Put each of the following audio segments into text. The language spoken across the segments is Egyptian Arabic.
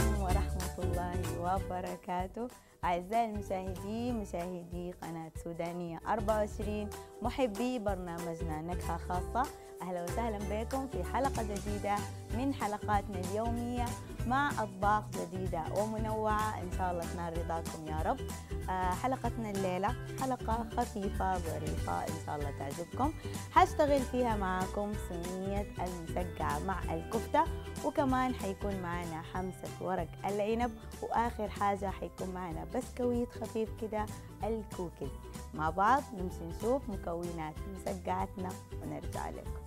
عليكم ورحمة الله وبركاته أعزائي المشاهدين مشاهدي قناة سودانية 24 محبي برنامجنا نكهة خاصة أهلا وسهلا بكم في حلقة جديدة من حلقاتنا اليومية مع أطباق جديدة ومنوعة إن شاء الله تنال رضاكم يا رب آه حلقتنا الليلة حلقة خفيفة ظريفة إن شاء الله تعجبكم حاشتغل فيها معاكم صينية المسقعة مع الكفتة وكمان حيكون معنا حمسة ورق العنب وآخر حاجة حيكون معنا بسكويت خفيف كده الكوكيز مع بعض نمشي نشوف مكونات مسقعتنا ونرجع لكم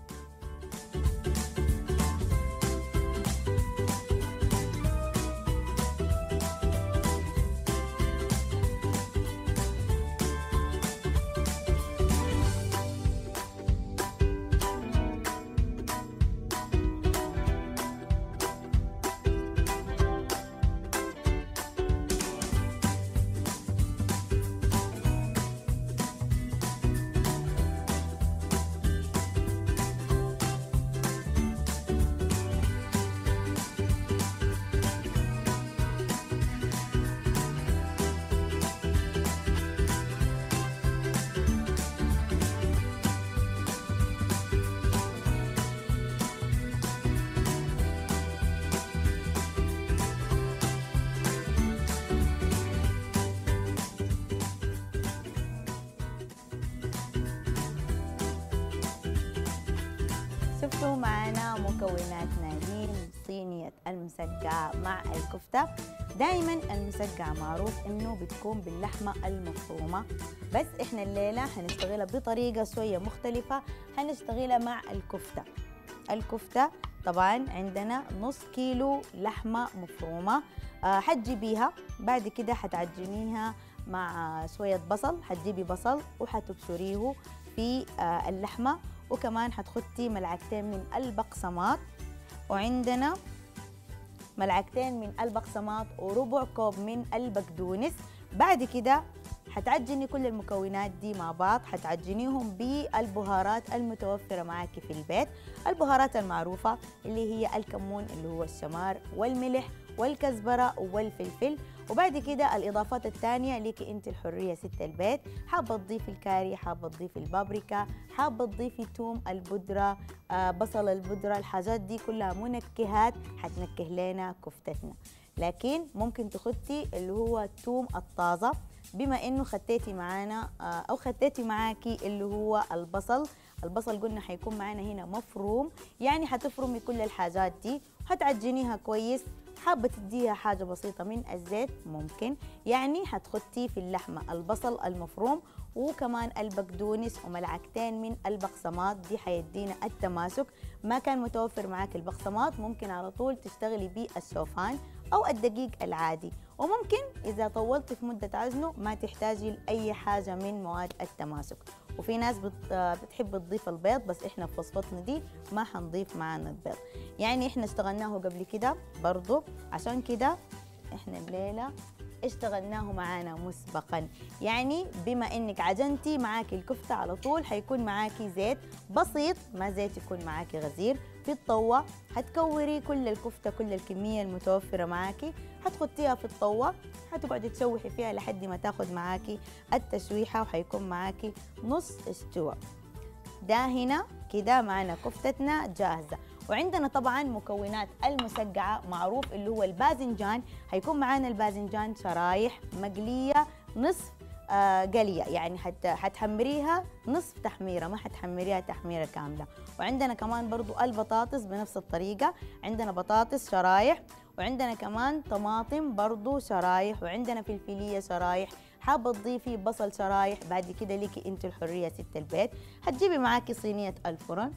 شفتوا معنا مكوناتنا هي صينية المسقعة مع الكفتة دائما المسقعة معروف انه بتكون باللحمة المفرومة بس احنا الليلة هنشتغلها بطريقة شوية مختلفة هنشتغلها مع الكفتة الكفتة طبعا عندنا نص كيلو لحمة مفرومة آه حتجيبيها بعد كده حتعجنيها مع شوية بصل حتجيبي بصل وحتبشريه في آه اللحمة وكمان حتحطي ملعقتين من البقسماط وعندنا ملعقتين من البقسماط وربع كوب من البقدونس بعد كده حتعجني كل المكونات دي مع بعض حتعجنيهم بالبهارات المتوفرة معاكي في البيت البهارات المعروفة اللي هي الكمون اللي هو الشمار والملح والكزبرة والفلفل وبعد كده الإضافات الثانية لك أنت الحرية ست البيت حابة تضيفي الكاري حابة تضيفي البابريكا حابة تضيفي توم البودرة آه بصل البودرة الحاجات دي كلها منكهات حتنكه لنا كفتتنا لكن ممكن تخدتي اللي هو التوم الطازة بما انه خديتي معانا او خديتي معاكي اللي هو البصل البصل قلنا حيكون معانا هنا مفروم يعني حتفرمي كل الحاجات دي وحتعجنيها كويس حابة تديها حاجة بسيطة من الزيت ممكن يعني حتخطي في اللحمة البصل المفروم وكمان البقدونس وملعقتين من البقسماط دي حيدينا التماسك ما كان متوفر معاك البقسماط ممكن على طول تشتغلي بالشوفان أو الدقيق العادي وممكن إذا طولت في مدة عزنه ما تحتاجي لأي حاجة من مواد التماسك وفي ناس بتحب تضيف البيض بس احنا في وصفتنا دي ما حنضيف معانا البيض يعني احنا اشتغلناه قبل كده برضو عشان كده احنا الليلة اشتغلناه معانا مسبقا يعني بما انك عجنتي معاكي الكفتة على طول حيكون معاكي زيت بسيط ما زيت يكون معاكي غزير في الطوة حتكوري كل الكفتة كل الكمية المتوفرة معاكي حتحطيها في الطوة حتقعدي تشوحي فيها لحد ما تاخد معاكي التشويحة وحيكون معاكي نص استوى ده هنا كده معنا كفتتنا جاهزة وعندنا طبعا مكونات المسقعة معروف اللي هو الباذنجان هيكون معانا الباذنجان شرايح مقلية نصف آه قلية يعني حت حتحمريها نصف تحميرة ما حتحمريها تحميرة كاملة وعندنا كمان برضو البطاطس بنفس الطريقة عندنا بطاطس شرايح وعندنا كمان طماطم برضو شرايح وعندنا فلفلية شرايح حابة تضيفي بصل شرايح بعد كده ليكي انت الحرية ست البيت هتجيبي معاكي صينية الفرن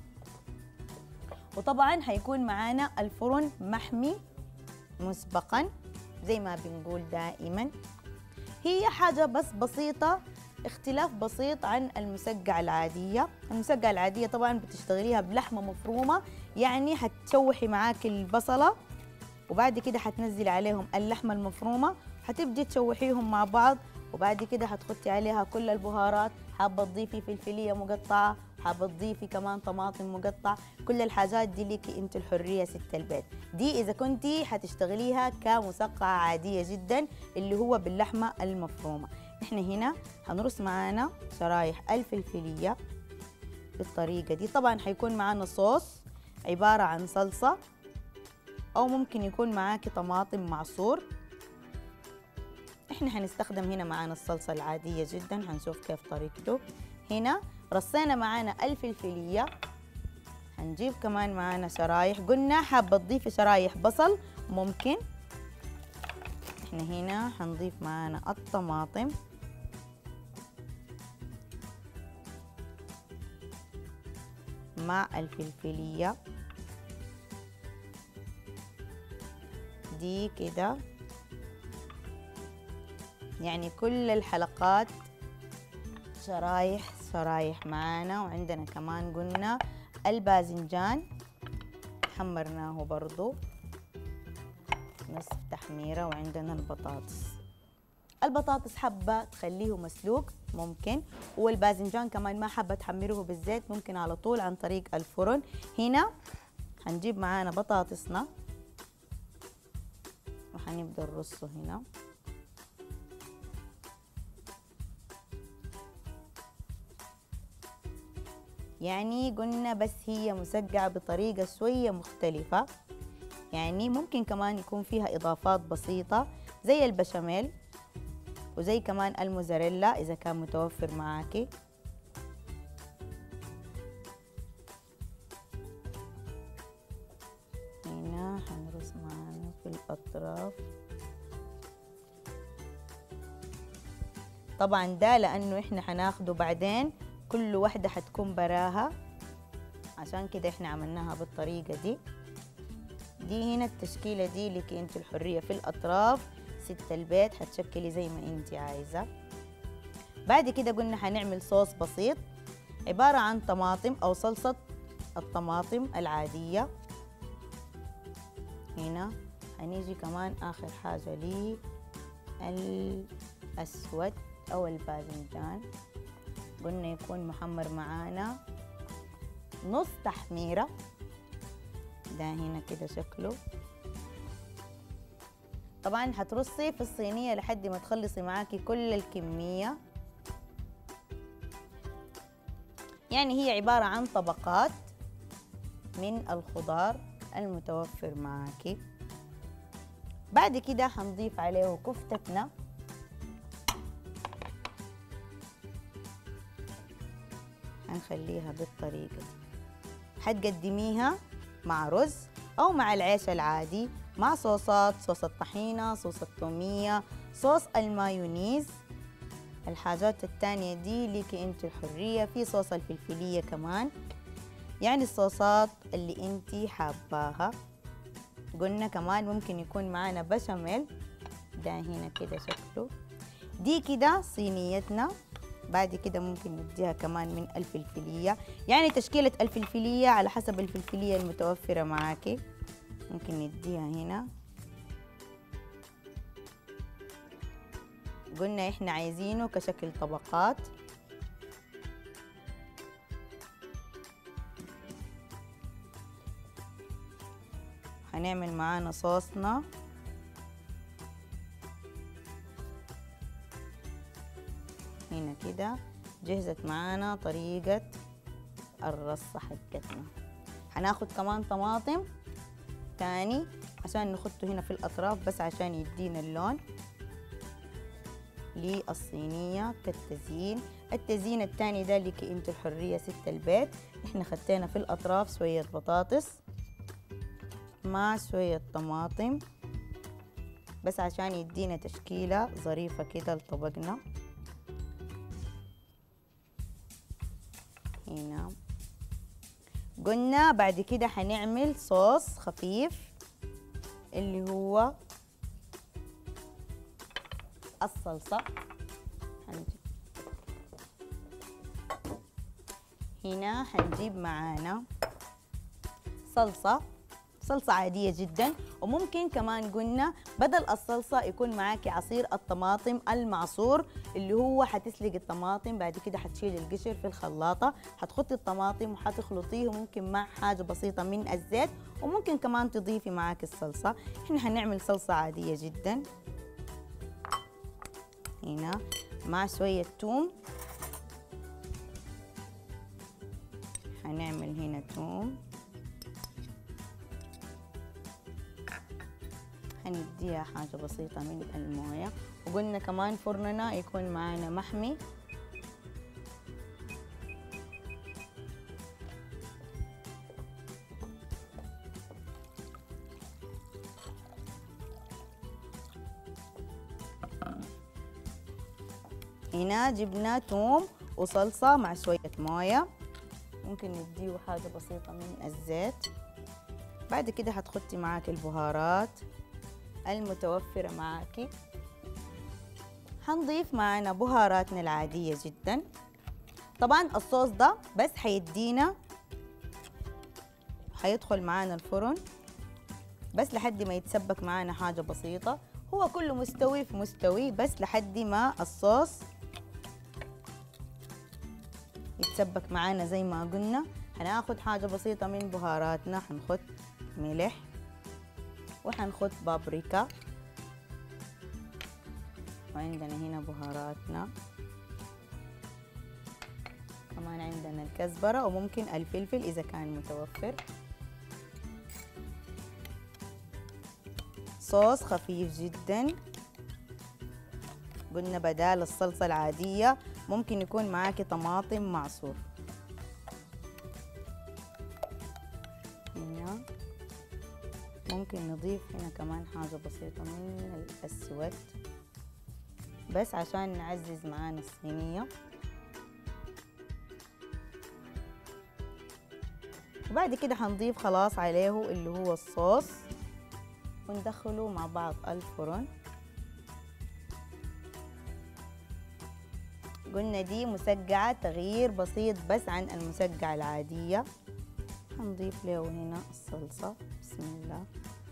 وطبعا هيكون معانا الفرن محمي مسبقا زي ما بنقول دائما هي حاجة بس بسيطة اختلاف بسيط عن المسقعة العادية المسقعة العادية طبعا بتشتغليها بلحمة مفرومة يعني حتشوحي معاك البصلة وبعد كده حتنزلي عليهم اللحمة المفرومة حتبدي تشوحيهم مع بعض وبعد كده حتحطي عليها كل البهارات حابة تضيفي فلفلية مقطعة حابه تضيفي كمان طماطم مقطع كل الحاجات دي ليكي انت الحريه ست البيت دي اذا كنتي حتشتغليها كمسقعه عاديه جدا اللي هو باللحمه المفرومه احنا هنا هنرص معانا شرايح الفلفليه بالطريقه دي طبعا حيكون معانا صوص عباره عن صلصه او ممكن يكون معاكي طماطم معصور احنا حنستخدم هنا معانا الصلصة العادية جدا حنشوف كيف طريقته هنا رصينا معانا الفلفلية هنجيب كمان معانا شرايح قلنا حابة تضيفي شرايح بصل ممكن احنا هنا حنضيف معانا الطماطم مع الفلفلية دي كده يعني كل الحلقات شرايح شرايح معانا وعندنا كمان قلنا الباذنجان حمرناه برضو نصف تحميرة وعندنا البطاطس البطاطس حبة تخليه مسلوق ممكن والباذنجان كمان ما حابة تحمروه بالزيت ممكن على طول عن طريق الفرن هنا هنجيب معانا بطاطسنا وحنبدأ نرصه هنا يعني قلنا بس هي مسقعة بطريقة شوية مختلفة يعني ممكن كمان يكون فيها إضافات بسيطة زي البشاميل وزي كمان الموزاريلا إذا كان متوفر معاكي هنا حنرص معانا في الأطراف طبعا ده لأنه إحنا حناخده بعدين كل واحدة حتكون براها عشان كده إحنا عملناها بالطريقة دي دي هنا التشكيلة دي لك انت الحرية في الأطراف ست البيت حتشكلي زي ما انت عايزة بعد كده قلنا حنعمل صوص بسيط عبارة عن طماطم أو صلصة الطماطم العادية هنا هنيجي كمان آخر حاجة لي الأسود أو الباذنجان قلنا يكون محمر معانا نص تحميرة ده هنا كده شكله طبعا هترصي في الصينية لحد ما تخلصي معاكي كل الكمية يعني هي عبارة عن طبقات من الخضار المتوفر معاكي بعد كده هنضيف عليه كفتتنا هنخليها بالطريقة دي حتقدميها مع رز أو مع العيش العادي مع صوصات صوص الطحينة صوص الثومية صوص المايونيز الحاجات التانية دي ليكي انت الحرية في صوص الفلفلية كمان يعني الصوصات اللي انت حاباها قلنا كمان ممكن يكون معانا بشاميل ده هنا كده شكله دي كده صينيتنا بعد كده ممكن نديها كمان من الفلفلية يعني تشكيلة الفلفلية على حسب الفلفلية المتوفرة معاكي ممكن نديها هنا قلنا احنا عايزينه كشكل طبقات هنعمل معانا صوصنا هنا كده جهزت معانا طريقة الرصة حقتنا هناخد كمان طماطم تاني عشان نخده هنا في الأطراف بس عشان يدينا اللون للصينية كالتزيين التزيين التاني ده لك انت الحرية ست البيت احنا خدينا في الأطراف شوية بطاطس مع شوية طماطم بس عشان يدينا تشكيلة ظريفة كده لطبقنا هنا قلنا بعد كده هنعمل صوص خفيف اللي هو الصلصة هنجيب هنا هنجيب معانا صلصة صلصة عادية جدا وممكن كمان قلنا بدل الصلصة يكون معاكي عصير الطماطم المعصور اللي هو حتسلق الطماطم بعد كده حتشيل القشر في الخلاطة حتحطي الطماطم وحتخلطيه ممكن مع حاجة بسيطة من الزيت وممكن كمان تضيفي معاك الصلصة احنا هنعمل صلصة عادية جدا هنا مع شوية توم هنعمل هنا توم هنديها حاجة بسيطة من الموية وقلنا كمان فرننا يكون معانا محمي هنا جبنا توم وصلصة مع شوية موية ممكن نديه حاجة بسيطة من الزيت بعد كده هتحطي معاك البهارات المتوفرة معاكي هنضيف معانا بهاراتنا العادية جدا طبعا الصوص ده بس حيدينا حيدخل معانا الفرن بس لحد ما يتسبك معانا حاجة بسيطة هو كله مستوي في مستوي بس لحد ما الصوص يتسبك معانا زي ما قلنا هناخد حاجة بسيطة من بهاراتنا هنخد ملح وحنخد بابريكا وعندنا هنا بهاراتنا كمان عندنا الكزبرة وممكن الفلفل إذا كان متوفر صوص خفيف جدا قلنا بدال الصلصة العادية ممكن يكون معاكي طماطم معصور هنا ممكن نضيف هنا كمان حاجة بسيطة من الأسود بس عشان نعزز معانا الصينية وبعد كده هنضيف خلاص عليه اللي هو الصوص وندخله مع بعض الفرن قلنا دي مسقعة تغيير بسيط بس عن المسقعة العادية هنضيف له هنا الصلصة بسم الله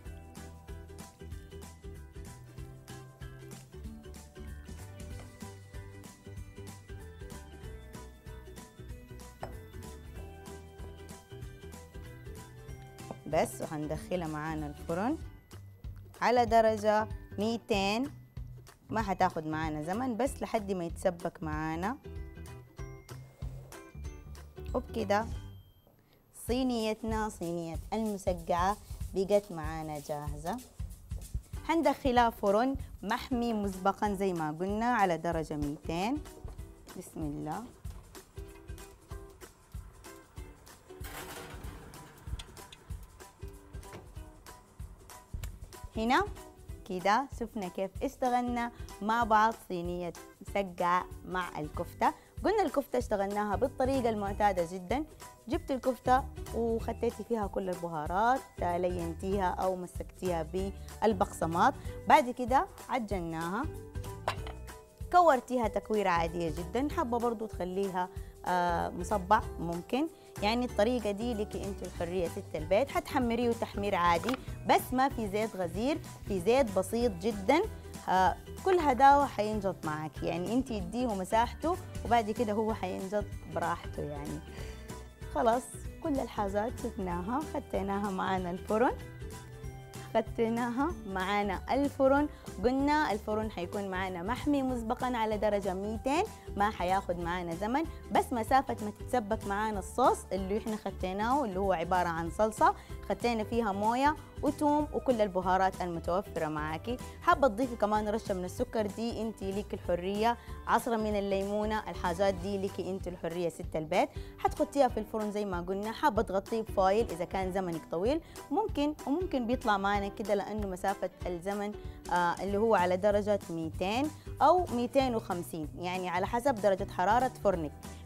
بس وهندخلها معانا الفرن على درجة 200 ما حتاخد معانا زمن بس لحد ما يتسبك معانا وبكده صينيتنا صينية المسقعة بقت معانا جاهزة حندخلها فرن محمي مسبقا زي ما قلنا على درجة 200 بسم الله هنا كده شفنا كيف اشتغلنا مع بعض صينية مسقعة مع الكفتة قلنا الكفتة اشتغلناها بالطريقة المعتادة جدا جبت الكفتة وخطيتي فيها كل البهارات لينتيها أو مسكتيها بالبقسماط بعد كده عجناها كورتيها تكويرة عادية جدا حابة برضو تخليها آه مصبع ممكن يعني الطريقة دي لك انت الحرية ست البيت حتحمريه تحمير عادي بس ما في زيت غزير في زيت بسيط جدا آه كل هداوة حينجض معك يعني انت يديه مساحته وبعد كده هو حينجض براحته يعني خلاص كل الحاجات شفناها خديناها معانا الفرن خدتناها معانا الفرن قلنا الفرن حيكون معانا محمي مسبقا على درجة 200 ما حياخد معانا زمن بس مسافة ما تتسبك معانا الصوص اللي احنا خدتناه اللي هو عبارة عن صلصة خدتنا فيها موية وتوم وكل البهارات المتوفرة معاكي حابة تضيفي كمان رشة من السكر دي انت ليك الحرية عصرة من الليمونة الحاجات دي ليك انت الحرية ست البيت حتحطيها في الفرن زي ما قلنا حابة تغطيه بفايل اذا كان زمنك طويل ممكن وممكن بيطلع معنا كده لانه مسافة الزمن آه اللي هو على درجة 200 او 250 يعني على حسب درجة حرارة فرنك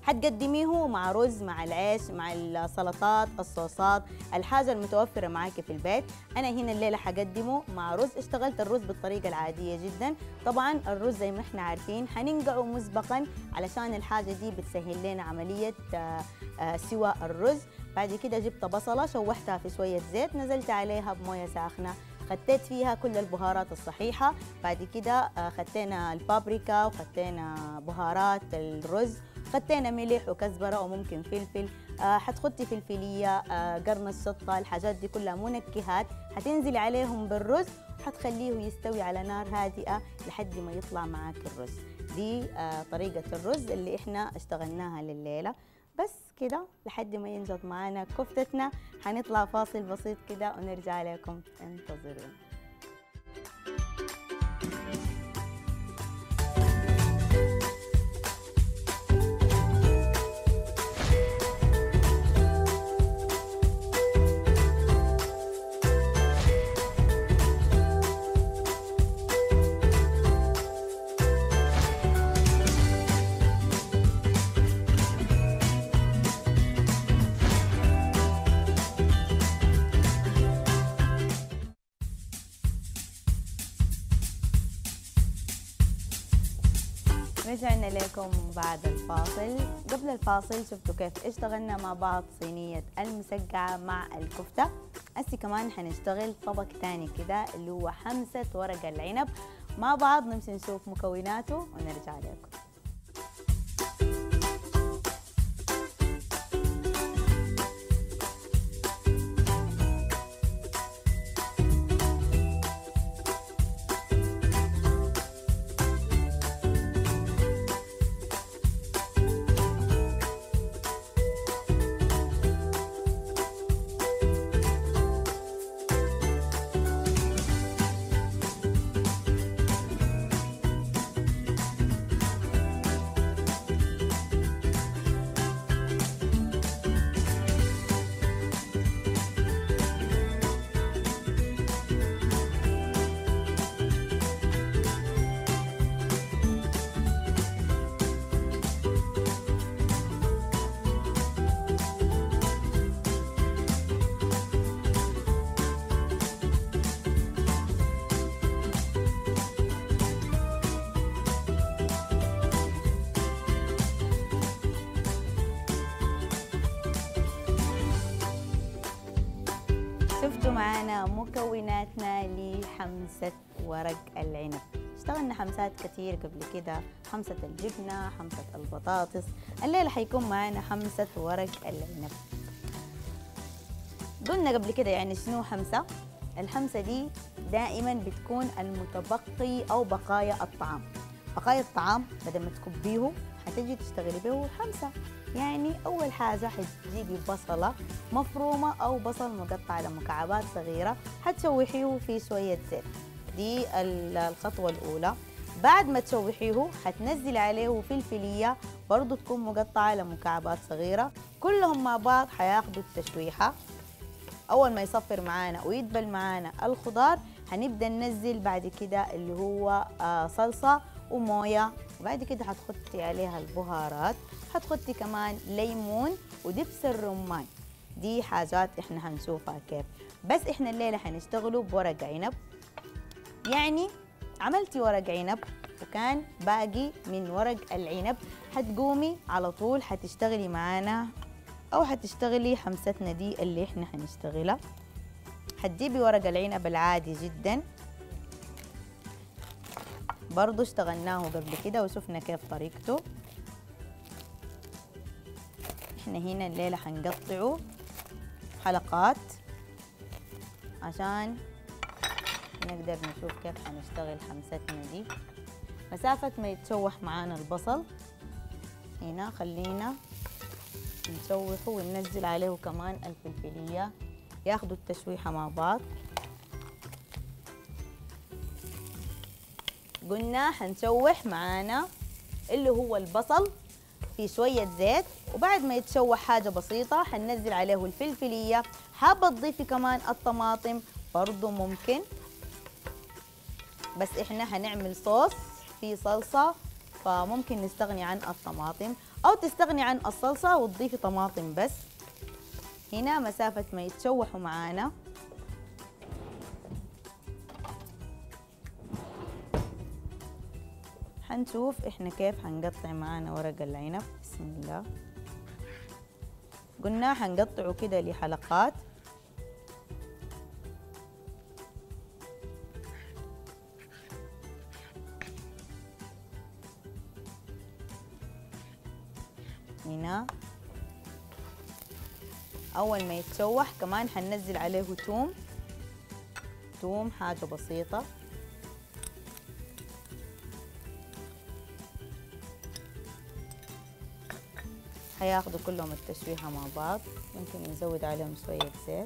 حتقدميه مع رز مع العيش مع السلطات الصوصات الحاجة المتوفرة معاك في البيت أنا هنا الليلة حقدمه مع رز اشتغلت الرز بالطريقة العادية جدا طبعا الرز زي ما احنا عارفين حننقعه مسبقا علشان الحاجة دي بتسهل لنا عملية آه، آه، سوى الرز بعد كده جبت بصلة شوحتها في شوية زيت نزلت عليها بموية ساخنة خديت فيها كل البهارات الصحيحة بعد كده آه، خدينا البابريكا وخدينا بهارات الرز خدينا ملح وكزبرة وممكن فلفل آه حتخدي فلفلية آه قرن الشطة الحاجات دي كلها منكهات حتنزلي عليهم بالرز وحتخليه يستوي على نار هادئة لحد ما يطلع معاك الرز دي آه طريقة الرز اللي احنا اشتغلناها لليلة بس كده لحد ما ينجض معانا كفتتنا حنطلع فاصل بسيط كده ونرجع لكم انتظرونا رجعنا لكم بعد الفاصل قبل الفاصل شفتوا كيف اشتغلنا مع بعض صينية المسقعة مع الكفتة هسي كمان حنشتغل طبق تاني كده اللي هو حمسة ورق العنب مع بعض نمشي نشوف مكوناته ونرجع لكم شفتوا معانا مكوناتنا لحمسة ورق العنب اشتغلنا حمسات كتير قبل كده حمسة الجبنة حمسة البطاطس الليلة حيكون معانا حمسة ورق العنب قلنا قبل كده يعني شنو حمسة الحمسة دي دائما بتكون المتبقي أو بقايا الطعام بقايا الطعام بدل ما تكبيه حتجي تشتغلي به حمسة يعني أول حاجة حتجيبي بصلة مفرومة أو بصل مقطع لمكعبات صغيرة حتشوحيه في شوية زيت دي ال- الخطوة الأولى بعد ما تشوحيه حتنزل عليه فلفلية برضو تكون مقطعة لمكعبات صغيرة كلهم مع بعض حياخدوا التشويحة اول ما يصفر معانا ويدبل معانا الخضار هنبدا ننزل بعد كده اللي هو آه صلصه ومويه وبعد كده هتحطي عليها البهارات هتحطي كمان ليمون ودبس الرمان دي حاجات احنا هنشوفها كيف بس احنا الليله هنشتغلوا بورق عنب يعني عملتي ورق عنب وكان باقي من ورق العنب هتقومي على طول هتشتغلي معانا او هتشتغلي حمستنا دي اللي احنا هنشتغلها هتجيبي ورق العنب العادي جدا برضو اشتغلناه قبل كده وشفنا كيف طريقته احنا هنا الليلة هنقطعه حلقات عشان نقدر نشوف كيف هنشتغل حمستنا دي مسافة ما يتشوح معانا البصل هنا خلينا نشوحه وننزل عليه كمان الفلفلية ياخدوا التشويحة مع بعض قلنا حنشوح معانا اللي هو البصل في شوية زيت وبعد ما يتشوح حاجة بسيطة حننزل عليه الفلفلية حابة تضيفي كمان الطماطم برضو ممكن بس احنا هنعمل صوص في صلصة فممكن نستغني عن الطماطم أو تستغني عن الصلصة وتضيفي طماطم بس هنا مسافة ما يتشوحوا معانا حنشوف احنا كيف حنقطع معانا ورق العنب بسم الله قلنا حنقطعه كده لحلقات هنا اول ما يتشوح كمان حننزل عليه توم توم حاجه بسيطه حياخدوا كلهم التشويحه مع بعض ممكن نزود عليهم شويه زيت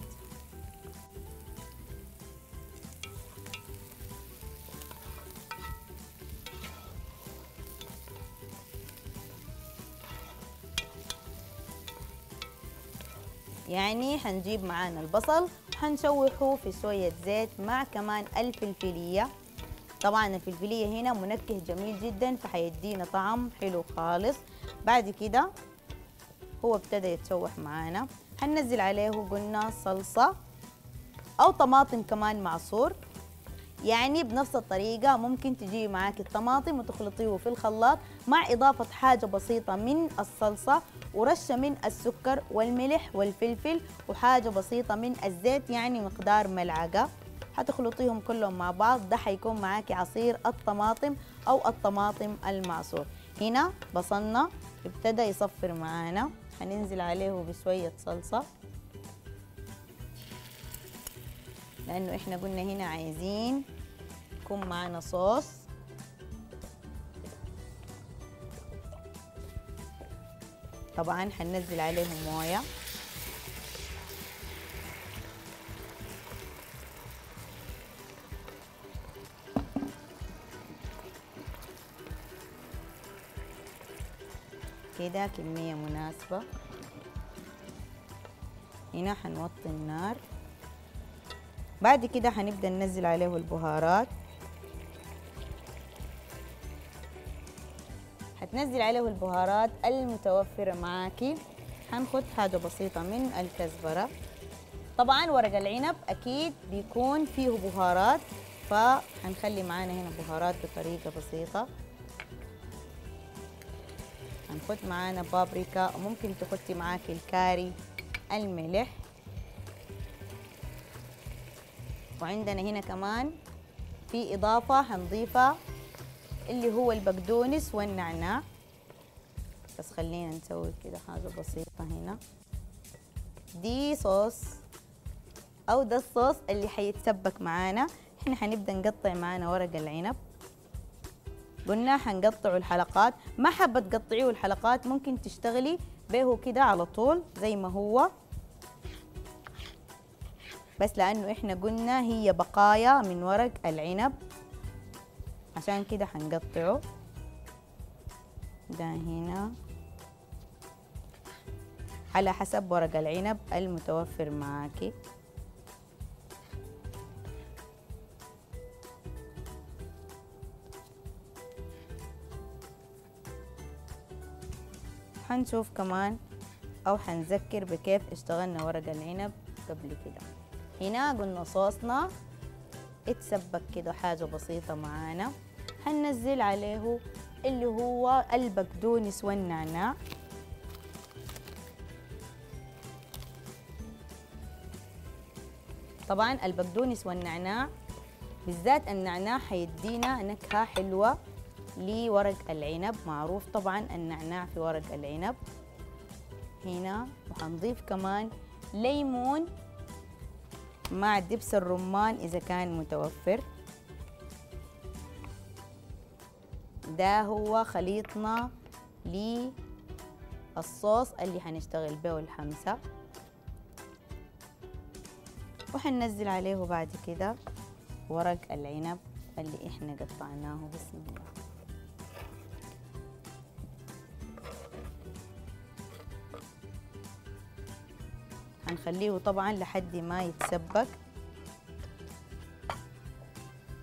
يعني حنجيب معانا البصل وحنشوحه في شوية زيت مع كمان الفلفلية طبعا الفلفلية هنا منكه جميل جدا فحيدينا طعم حلو خالص بعد كده هو ابتدى يتشوح معانا حننزل عليه قلنا صلصة أو طماطم كمان معصور يعني بنفس الطريقة ممكن تجيبي معاك الطماطم وتخلطيه في الخلاط مع إضافة حاجة بسيطة من الصلصة ورشة من السكر والملح والفلفل وحاجة بسيطة من الزيت يعني مقدار ملعقة حتخلطيهم كلهم مع بعض ده حيكون معاكي عصير الطماطم أو الطماطم المعصور هنا بصلنا ابتدى يصفر معانا هننزل عليه بشوية صلصة لأنه إحنا قلنا هنا عايزين يكون معانا صوص طبعا هننزل عليهم مويه كده كمية مناسبة هنا حنوطي النار بعد كده حنبدأ ننزل عليه البهارات حتنزل عليه البهارات المتوفرة معاكي حنخد حاجة بسيطة من الكزبرة طبعا ورق العنب أكيد بيكون فيه بهارات فحنخلي معانا هنا بهارات بطريقة بسيطة هنخد معانا بابريكا وممكن تخدي معاكي الكاري الملح وعندنا هنا كمان في إضافة هنضيفها اللي هو البقدونس والنعناع بس خلينا نسوي كده حاجة بسيطة هنا دي صوص أو ده الصوص اللي حيتسبك معانا احنا حنبدأ نقطع معانا ورق العنب قلنا حنقطعوا الحلقات ما حابة تقطعيه الحلقات ممكن تشتغلي به كده على طول زي ما هو بس لأنه إحنا قلنا هي بقايا من ورق العنب عشان كده حنقطعه ده هنا على حسب ورق العنب المتوفر معاكي حنشوف كمان أو حنذكر بكيف اشتغلنا ورق العنب قبل كده هنا قلنا صوصنا اتسبك كده حاجة بسيطة معانا حننزل عليه اللي هو البقدونس والنعناع طبعا البقدونس والنعناع بالذات النعناع حيدينا نكهة حلوة لورق العنب معروف طبعا النعناع في ورق العنب هنا وحنضيف كمان ليمون مع دبس الرمان إذا كان متوفر ده هو خليطنا للصوص اللي حنشتغل به الحمسة وحننزل عليه بعد كده ورق العنب اللي احنا قطعناه بسم الله هنخليه طبعا لحد ما يتسبك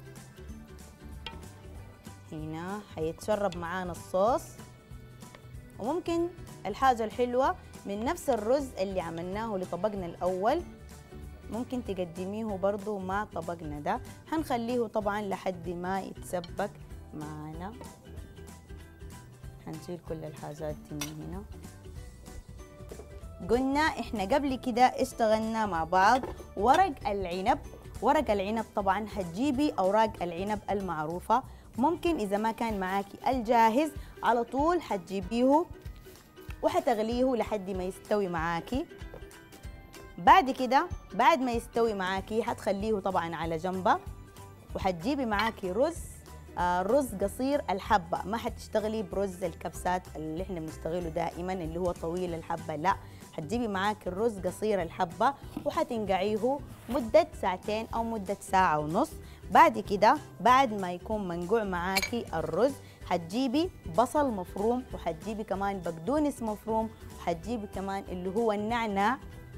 هنا حيتشرب معانا الصوص وممكن الحاجة الحلوة من نفس الرز اللي عملناه لطبقنا الأول ممكن تقدميه برضو مع طبقنا ده هنخليه طبعا لحد ما يتسبك معانا هنشيل كل الحاجات دي من هنا قلنا احنا قبل كده اشتغلنا مع بعض ورق العنب ورق العنب طبعا هتجيبي اوراق العنب المعروفه ممكن اذا ما كان معاكي الجاهز على طول هتجيبيه وحتغليه لحد ما يستوي معاكي بعد كده بعد ما يستوي معاكي هتخليه طبعا على جنبه وحتجيبي معاكي رز آه رز قصير الحبة ما حتشتغلي برز الكبسات اللي احنا بنشتغله دائما اللي هو طويل الحبة لا حتجيبي معاك الرز قصير الحبة وحتنقعيه مدة ساعتين أو مدة ساعة ونص بعد كده بعد ما يكون منقوع معاكي الرز حتجيبي بصل مفروم وحتجيبي كمان بقدونس مفروم وحتجيبي كمان اللي هو النعناع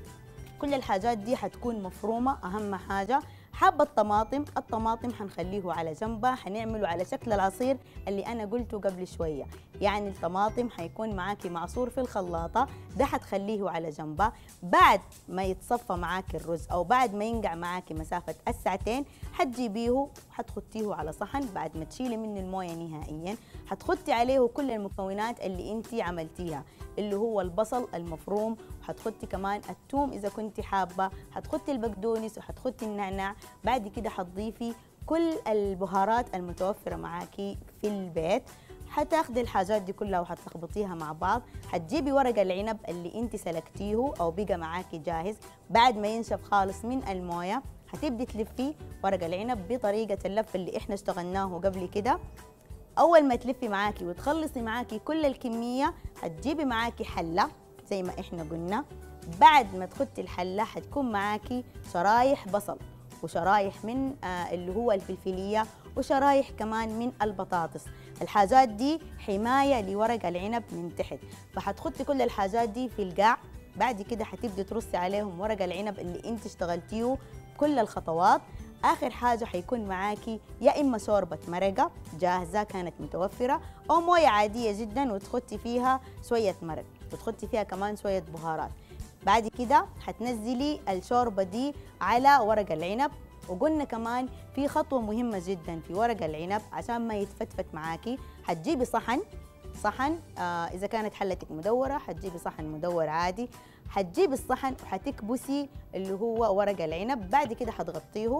كل الحاجات دي حتكون مفرومة أهم حاجة حابة الطماطم الطماطم حنخليه على جنبه حنعمله على شكل العصير اللي أنا قلته قبل شوية يعني الطماطم حيكون معاكي معصور في الخلاطة ده حتخليه على جنبه بعد ما يتصفى معاكي الرز أو بعد ما ينقع معاكي مسافة الساعتين حتجيبيه وحتخطيه على صحن بعد ما تشيلي منه الموية نهائيا حتخطي عليه كل المكونات اللي انت عملتيها اللي هو البصل المفروم وحتخطي كمان الثوم اذا كنت حابه حتخطي البقدونس وحتخطي النعناع بعد كده حتضيفي كل البهارات المتوفره معاكي في البيت حتاخدي الحاجات دي كلها وحتلخبطيها مع بعض حتجيبي ورق العنب اللي انت سلكتيه او بقى معاكي جاهز بعد ما ينشف خالص من المويه هتبدي تلفي ورق العنب بطريقه اللف اللي احنا اشتغلناه قبل كده اول ما تلفي معاكي وتخلصي معاكي كل الكميه هتجيبي معاكي حله زي ما احنا قلنا بعد ما تخدي الحله حتكون معاكي شرايح بصل وشرايح من آه اللي هو الفلفليه وشرايح كمان من البطاطس الحاجات دي حمايه لورق العنب من تحت فحتخدي كل الحاجات دي في القاع بعد كده حتبدي ترصي عليهم ورق العنب اللي انت اشتغلتيه كل الخطوات اخر حاجه حيكون معاكي يا اما شوربه مرقه جاهزه كانت متوفره او مويه عاديه جدا وتخطي فيها شويه مرق وتخطي فيها كمان شويه بهارات بعد كده حتنزلي الشوربه دي على ورق العنب وقلنا كمان في خطوه مهمه جدا في ورق العنب عشان ما يتفتفت معاكي حتجيبي صحن صحن آه اذا كانت حلتك مدوره حتجيبي صحن مدور عادي حتجيبي الصحن وحتكبسي اللي هو ورق العنب بعد كده حتغطيه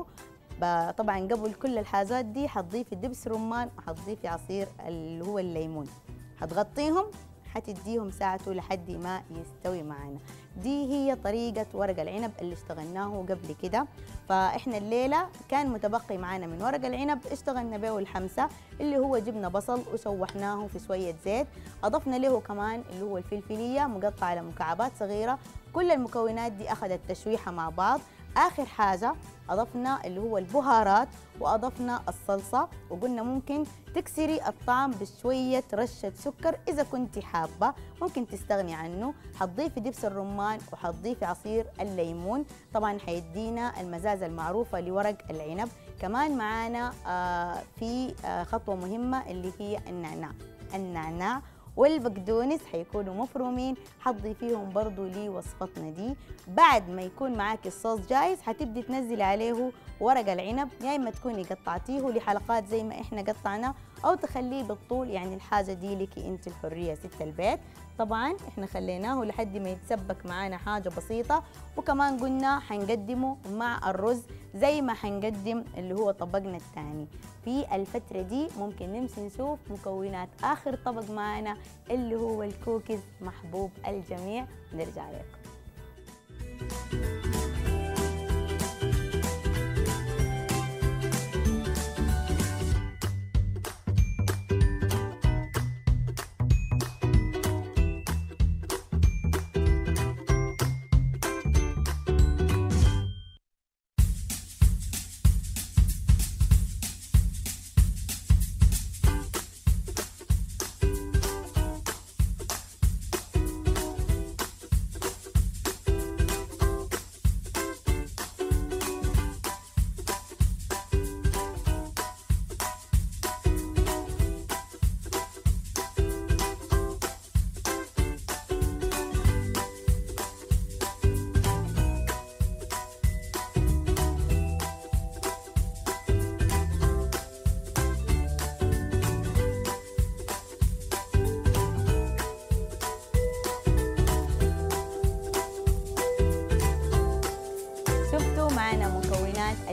طبعا قبل كل الحاجات دي حتضيفي دبس رمان وحتضيفي عصير اللي هو الليمون حتغطيهم حتديهم ساعته لحد ما يستوي معنا دي هي طريقة ورق العنب اللي اشتغلناه قبل كده فإحنا الليلة كان متبقي معانا من ورق العنب اشتغلنا به الحمسة اللي هو جبنا بصل وشوحناه في شوية زيت أضفنا له كمان اللي هو الفلفلية مقطعة على مكعبات صغيرة كل المكونات دي أخذت تشويحة مع بعض آخر حاجة أضفنا اللي هو البهارات وأضفنا الصلصة وقلنا ممكن تكسري الطعم بشوية رشة سكر إذا كنت حابة ممكن تستغني عنه حتضيفي دبس الرمان وحتضيفي عصير الليمون طبعا حيدينا المزازة المعروفة لورق العنب كمان معانا آه في آه خطوة مهمة اللي هي النعناع النعناع والبقدونس حيكونوا مفرومين حتضيفيهم برضو لوصفتنا دي بعد ما يكون معاك الصوص جاهز حتبدي تنزلي عليه ورق العنب يا اما تكوني قطعتيه لحلقات زي ما احنا قطعنا او تخليه بالطول يعني الحاجه دي لك انت الحريه ست البيت طبعا احنا خليناه لحد ما يتسبك معانا حاجه بسيطه وكمان قلنا حنقدمه مع الرز زي ما حنقدم اللي هو طبقنا الثاني في الفتره دي ممكن نمشي نشوف مكونات اخر طبق معانا اللي هو الكوكيز محبوب الجميع نرجع لكم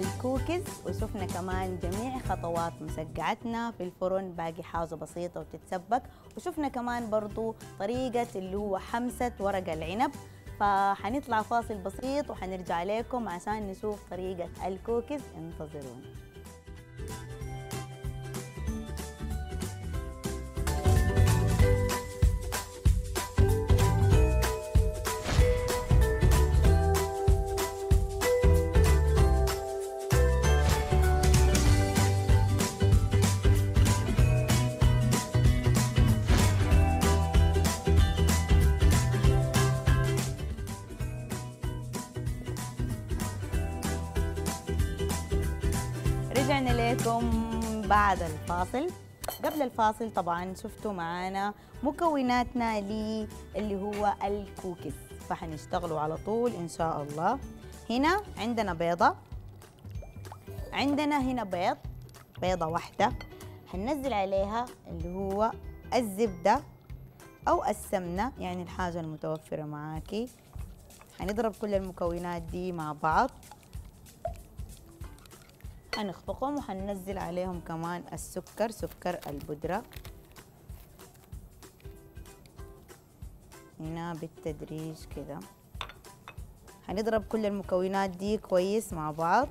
الكوكيز وشفنا كمان جميع خطوات مسقعتنا في الفرن باقي حاجة بسيطة وتتسبك وشفنا كمان برضو طريقة اللي هو حمسة ورق العنب فحنطلع فاصل بسيط وحنرجع لكم عشان نشوف طريقة الكوكيز انتظرونا رجعنا لكم بعد الفاصل قبل الفاصل طبعا شفتوا معانا مكوناتنا لي اللي هو الكوكيز فحنشتغلوا على طول ان شاء الله هنا عندنا بيضة عندنا هنا بيض بيضة واحدة حننزل عليها اللي هو الزبدة أو السمنة يعني الحاجة المتوفرة معاكي حنضرب كل المكونات دي مع بعض حنخفقهم وحننزل عليهم كمان السكر سكر البودرة هنا بالتدريج كده حنضرب كل المكونات دي كويس مع بعض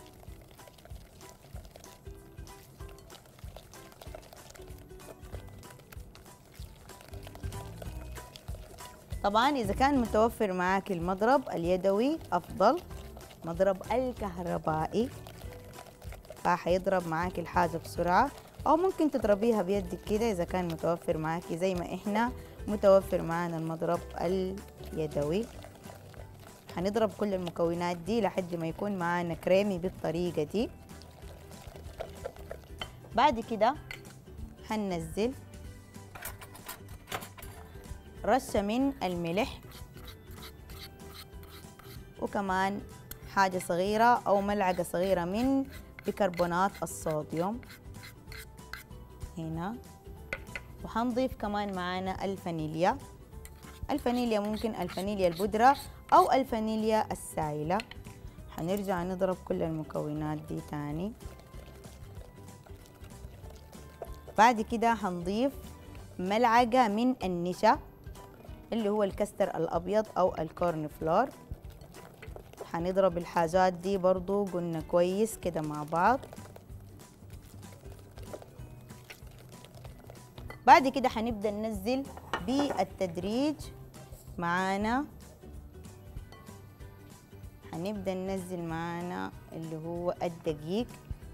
طبعا إذا كان متوفر معاك المضرب اليدوي أفضل مضرب الكهربائي فحيضرب معاكي الحاجة بسرعة أو ممكن تضربيها بيدك كده إذا كان متوفر معاكي زي ما إحنا متوفر معانا المضرب اليدوي هنضرب كل المكونات دي لحد ما يكون معانا كريمي بالطريقة دي بعد كده هننزل رشة من الملح وكمان حاجة صغيرة أو ملعقة صغيرة من بيكربونات الصوديوم هنا وحنضيف كمان معانا الفانيليا الفانيليا ممكن الفانيليا البودرة أو الفانيليا السائلة حنرجع نضرب كل المكونات دي تاني بعد كده حنضيف ملعقة من النشا اللي هو الكستر الأبيض أو الكورن فلور حنضرب الحاجات دي برضو قلنا كويس كده مع بعض بعد كده حنبدأ ننزل بالتدريج معانا حنبدأ ننزل معانا اللي هو الدقيق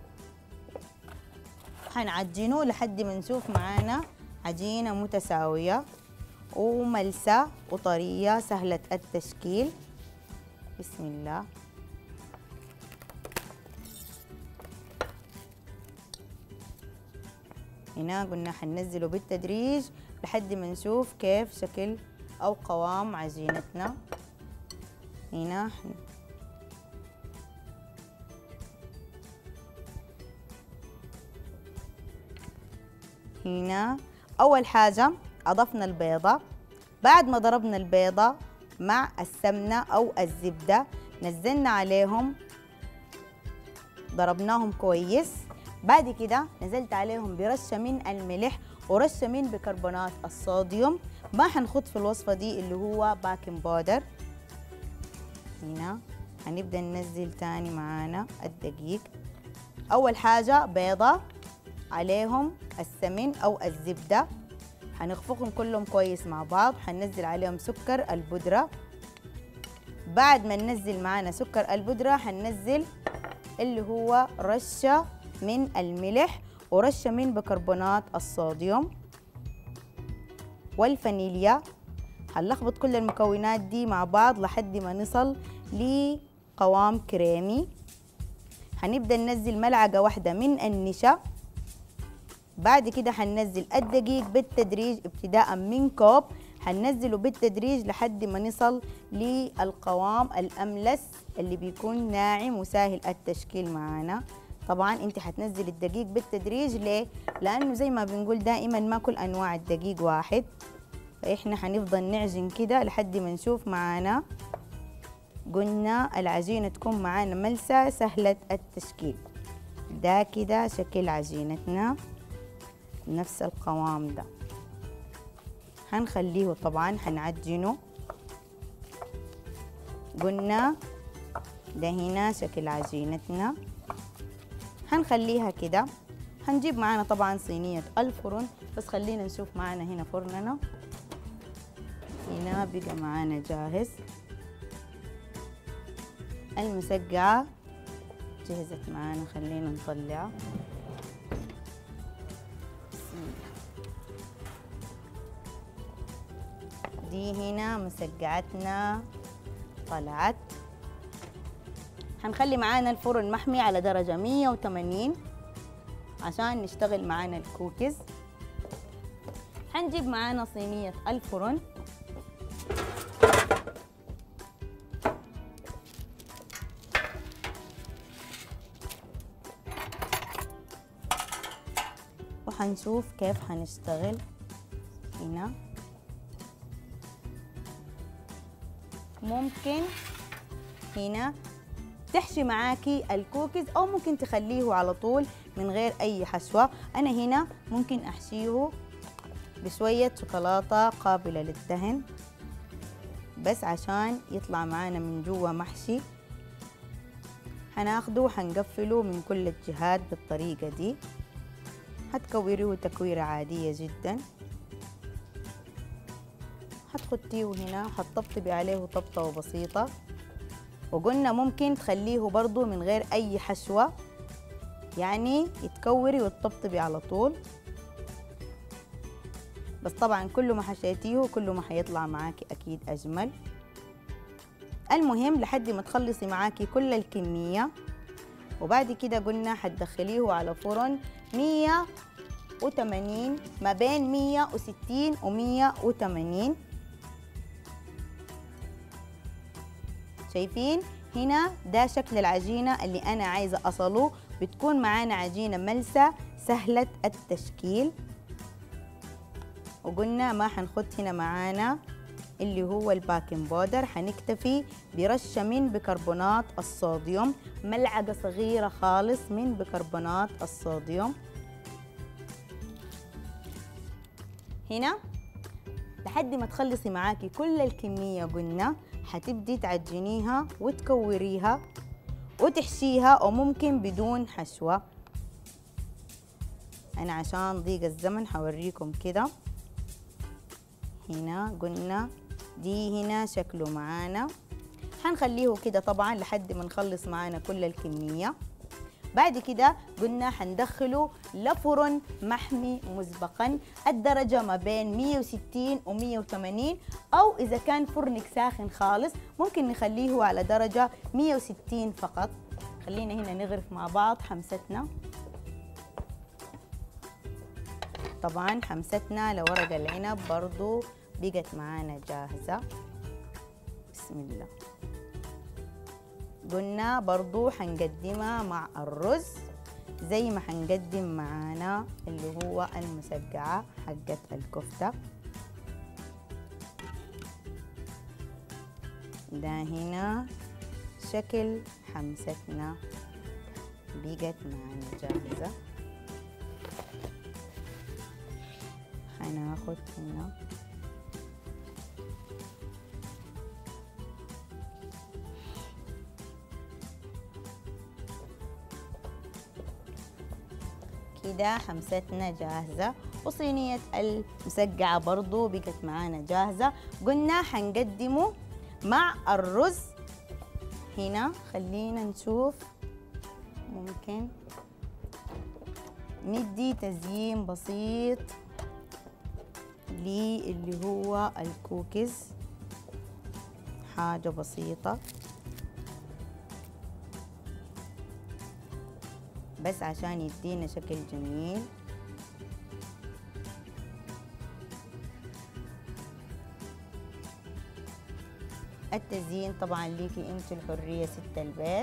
حنعجنه لحد ما نشوف معانا عجينة متساوية وملسة وطرية سهلة التشكيل بسم الله هنا قلنا حننزله بالتدريج لحد ما نشوف كيف شكل أو قوام عجينتنا هنا هنا أول حاجة أضفنا البيضة بعد ما ضربنا البيضة مع السمنة أو الزبدة نزلنا عليهم ضربناهم كويس بعد كده نزلت عليهم برشة من الملح ورشة من بيكربونات الصوديوم ما حنخط في الوصفة دي اللي هو باكن بودر هنا هنبدأ ننزل تاني معانا الدقيق أول حاجة بيضة عليهم السمن أو الزبدة حنخفقهم كلهم كويس مع بعض حننزل عليهم سكر البودرة بعد ما ننزل معانا سكر البودرة حننزل اللي هو رشة من الملح ورشة من بيكربونات الصوديوم والفانيليا هنلخبط كل المكونات دي مع بعض لحد ما نصل لقوام كريمي هنبدأ ننزل ملعقة واحدة من النشا بعد كده هننزل الدقيق بالتدريج ابتداء من كوب هننزله بالتدريج لحد ما نصل للقوام الأملس اللي بيكون ناعم وسهل التشكيل معانا طبعا انت حتنزل الدقيق بالتدريج ليه؟ لأنه زي ما بنقول دائما ما كل أنواع الدقيق واحد فإحنا حنفضل نعجن كده لحد ما نشوف معانا قلنا العجينة تكون معانا ملسة سهلة التشكيل ده كده شكل عجينتنا نفس القوام ده هنخليه طبعا هنعجنه قلنا ده هنا شكل عجينتنا هنخليها كده هنجيب معانا طبعا صينية الفرن بس خلينا نشوف معانا هنا فرننا هنا بقى معانا جاهز المسقعة جهزت معانا خلينا نطلعها دي هنا مسقعتنا طلعت هنخلي معانا الفرن محمي على درجة 180 عشان نشتغل معانا الكوكيز هنجيب معانا صينية الفرن وحنشوف كيف هنشتغل هنا ممكن هنا تحشي معاكي الكوكيز او ممكن تخليه على طول من غير اي حشوه انا هنا ممكن احشيه بشويه شوكولاته قابله للدهن بس عشان يطلع معانا من جوا محشي هناخده وحنقفله من كل الجهات بالطريقه دي هتكوريه تكويره عاديه جدا هتخديه هنا هتطبطبي عليه طبطبه بسيطه وقلنا ممكن تخليه برضو من غير أي حشوة يعني يتكوري وتطبطبي على طول بس طبعا كل ما حشيتيه كل ما حيطلع معاكي أكيد أجمل المهم لحد ما تخلصي معاكي كل الكمية وبعد كده قلنا حتدخليه على فرن 180 ما بين 160 و 180 شايفين هنا ده شكل العجينة اللي أنا عايزة أصله بتكون معانا عجينة ملسة سهلة التشكيل وقلنا ما حنخد هنا معانا اللي هو الباكنج بودر حنكتفي برشة من بيكربونات الصوديوم ملعقة صغيرة خالص من بيكربونات الصوديوم هنا لحد ما تخلصي معاكي كل الكمية قلنا حتبدي تعجنيها وتكوريها وتحشيها أو ممكن بدون حشوة أنا عشان ضيق الزمن حوريكم كده هنا قلنا دي هنا شكله معانا حنخليه كده طبعا لحد ما نخلص معانا كل الكمية بعد كده قلنا حندخله لفرن محمي مسبقا الدرجة ما بين 160 و 180 أو إذا كان فرنك ساخن خالص ممكن نخليه على درجة 160 فقط خلينا هنا نغرف مع بعض حمستنا طبعا حمستنا لورق العنب برضو بقت معانا جاهزة بسم الله قلنا برضو حنقدمها مع الرز زي ما حنقدم معانا اللي هو المسقعة حقت الكفتة ده هنا شكل حمستنا بقت معانا جاهزة هناخد هنا كده حمستنا جاهزة وصينية المسقعة برضو بقت معانا جاهزة قلنا حنقدمه مع الرز هنا خلينا نشوف ممكن ندي تزيين بسيط للي هو الكوكيز حاجة بسيطة بس عشان يدينا شكل جميل التزيين طبعا ليكي انت الحرية ست البيت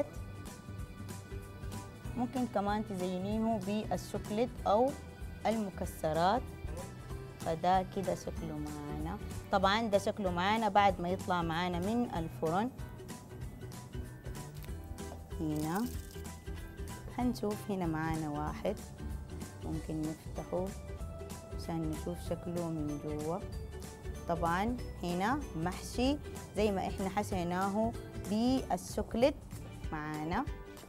ممكن كمان تزينيه بالشوكليت او المكسرات فده كده شكله معانا طبعا ده شكله معانا بعد ما يطلع معانا من الفرن هنا هنشوف هنا معانا واحد ممكن نفتحه عشان نشوف شكله من جوا طبعا هنا محشي زي ما احنا حشيناه بالشوكليت معانا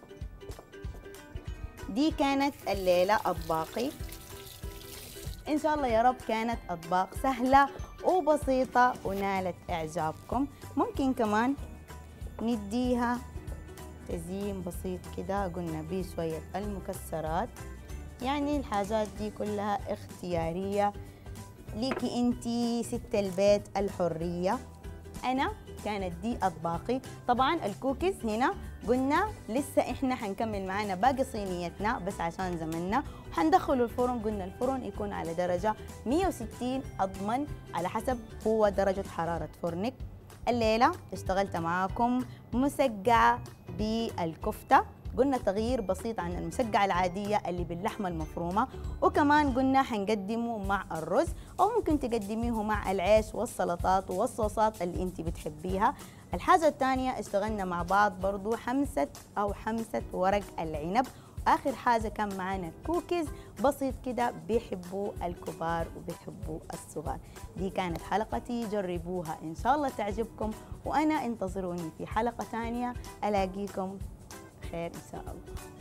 دي كانت الليلة أطباقي إن شاء الله يا رب كانت أطباق سهلة وبسيطة ونالت إعجابكم ممكن كمان نديها تزيين بسيط كده قلنا بيه شوية المكسرات يعني الحاجات دي كلها اختيارية ليكي انتي ست البيت الحرية أنا كانت دي أطباقي طبعا الكوكيز هنا قلنا لسه إحنا حنكمل معانا باقي صينيتنا بس عشان زمننا حندخله الفرن قلنا الفرن يكون على درجة 160 أضمن على حسب هو درجة حرارة فرنك الليلة اشتغلت معاكم مسقعة بالكفتة قلنا تغيير بسيط عن المسقعة العادية اللي باللحمة المفرومة وكمان قلنا حنقدمه مع الرز أو ممكن تقدميه مع العيش والسلطات والصوصات اللي انت بتحبيها الحاجة الثانية اشتغلنا مع بعض برضو حمسة أو حمسة ورق العنب آخر حاجة كان معانا كوكيز بسيط كده بيحبوا الكبار وبيحبوا الصغار دي كانت حلقتي جربوها إن شاء الله تعجبكم وأنا انتظروني في حلقة ثانية ألاقيكم خير إن شاء الله